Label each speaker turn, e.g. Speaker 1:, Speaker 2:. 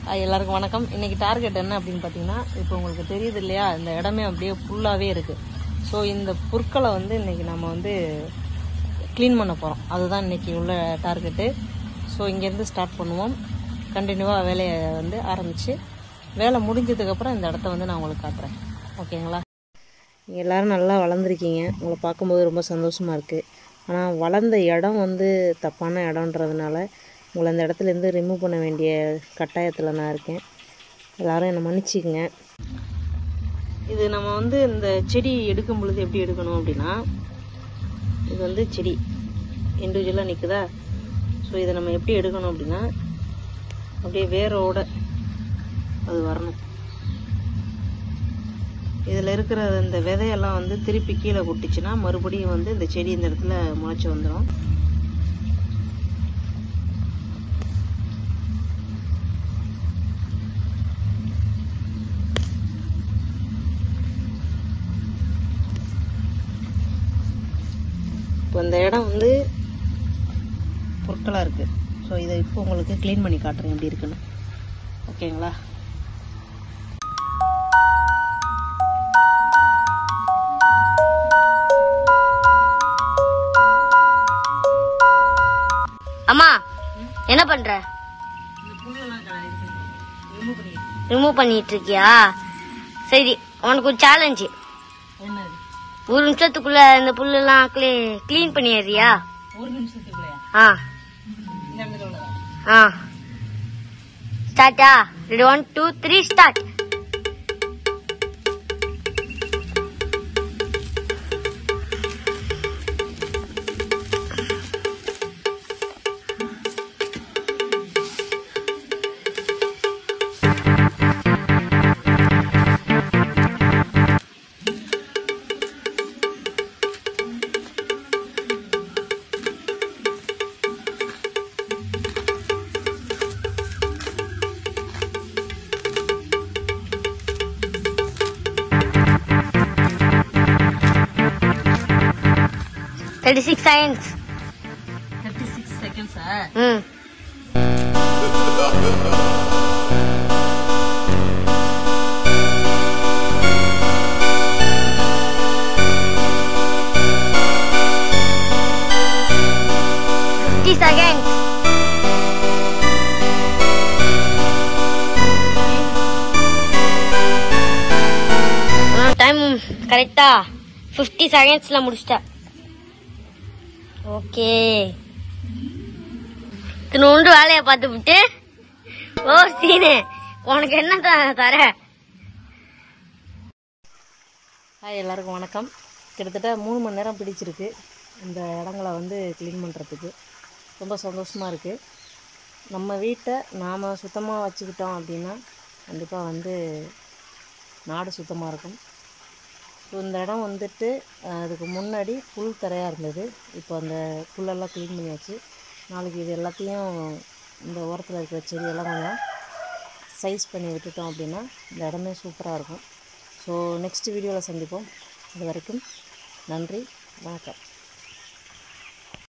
Speaker 1: hi எல்லாருக்கும் வணக்கம் இன்னைக்கு டார்கெட் என்ன அப்படின்னு பார்த்தீங்கன்னா இப்போ உங்களுக்கு தெரியுது இல்லையா இந்த இடமே அப்படியே ஃபுல்லாகவே இருக்குது ஸோ இந்த புற்களை வந்து இன்னைக்கு நம்ம வந்து க்ளீன் பண்ண போகிறோம் அதுதான் இன்னைக்கு உள்ள டார்கெட்டு ஸோ இங்கேருந்து ஸ்டார்ட் பண்ணுவோம் கண்டினியூவாக வேலையை வந்து ஆரம்பித்து வேலை முடிஞ்சதுக்கப்புறம் இந்த இடத்த வந்து நான் உங்களுக்கு காட்டுறேன் ஓகேங்களா நீங்கள் எல்லோரும் நல்லா வளர்ந்துருக்கீங்க உங்களை பார்க்கும்போது ரொம்ப சந்தோஷமாக இருக்குது ஆனால் வளர்ந்த இடம் வந்து தப்பான இடம்ன்றதுனால உங்களை அந்த இடத்துலேருந்து ரிமூவ் பண்ண வேண்டிய கட்டாயத்தில் நான் இருக்கேன் எல்லாரும் என்னை மன்னிச்சிக்கங்க இது நம்ம வந்து இந்த செடி எடுக்கும் பொழுது எப்படி எடுக்கணும் அப்படின்னா இது வந்து செடி இண்டிவிஜுவலாக நிற்குதா ஸோ இதை நம்ம எப்படி எடுக்கணும் அப்படின்னா அப்படியே வேரோட அது வரணும் இதில் இருக்கிற இந்த விதையெல்லாம் வந்து திருப்பி கீழே கொட்டுச்சுன்னா மறுபடியும் வந்து இந்த செடி இந்த இடத்துல முளைச்சி வந்துடும் இப்போ இந்த இடம் வந்து பொருட்களாக இருக்குது ஸோ இதை இப்போ உங்களுக்கு க்ளீன் பண்ணி காட்டுறேன் எப்படி இருக்குன்னு ஓகேங்களா
Speaker 2: அம்மா என்ன பண்ற
Speaker 1: இந்த புல்லெல்லாம் ரிமூவ் பண்ணிட்டு
Speaker 2: ரிமூவ் பண்ணிட்டு இருக்கியா சரி உனக்கு ஒரு சேலஞ்சு
Speaker 1: என்னது
Speaker 2: ஒரு நிமிஷத்துக்குள்ள இந்த புல்லெல்லாம் க்ளீன் பண்ணிடுறியா
Speaker 1: ஒரு நிமிஷத்துக்குள்ளேயா
Speaker 2: ஆ
Speaker 1: இந்த இடத்துல உள்ளதா
Speaker 2: ஆ ஸ்டார்ட்டா ready one two three start thirty six seconds
Speaker 1: thirty six செகண்ட்ஸா
Speaker 2: ம் ஃபிஃப்டி செகண்ட்ஸ் டைம் கரெக்டா ஃபிஃப்டி செகண்ட்ஸில் முடிச்சிட்டேன் ஓகே இத்தினோண்டு வேலையை பார்த்துவிட்டு ஓ சீனு உனக்கு என்ன த- தர
Speaker 1: ஹாய் எல்லாருக்கும் வணக்கம் கிட்டத்தட்ட மூணு மணி நேரம் பிடிச்சிருக்கு இந்த இடங்களை வந்து க்ளீன் பண்ணுறதுக்கு ரொம்ப சந்தோஷமாக இருக்குது நம்ம வீட்டை நாம் சுத்தமாக வச்சுக்கிட்டோம் அப்படின்னா கண்டிப்பாக வந்து நாடு சுத்தமாக இருக்கும் ஸோ இந்த இடம் வந்துட்டு அஹ், அதுக்கு முன்னாடி புல் தரையாக இருந்தது இப்போ அந்த புல்லெல்லாம் க்ளீன் பண்ணியாச்சு நாளைக்கு இது எல்லாத்தையும் இந்த ஓரத்தில் இருக்கிற செடியெல்லாம் கொஞ்சம் சைஸ் பண்ணி விட்டுட்டோம் அப்படின்னா இந்த இடமே சூப்பராக இருக்கும் ஸோ நெக்ஸ்ட் வீடியோவில் சந்திப்போம் அது வரைக்கும் நன்றி வணக்கம்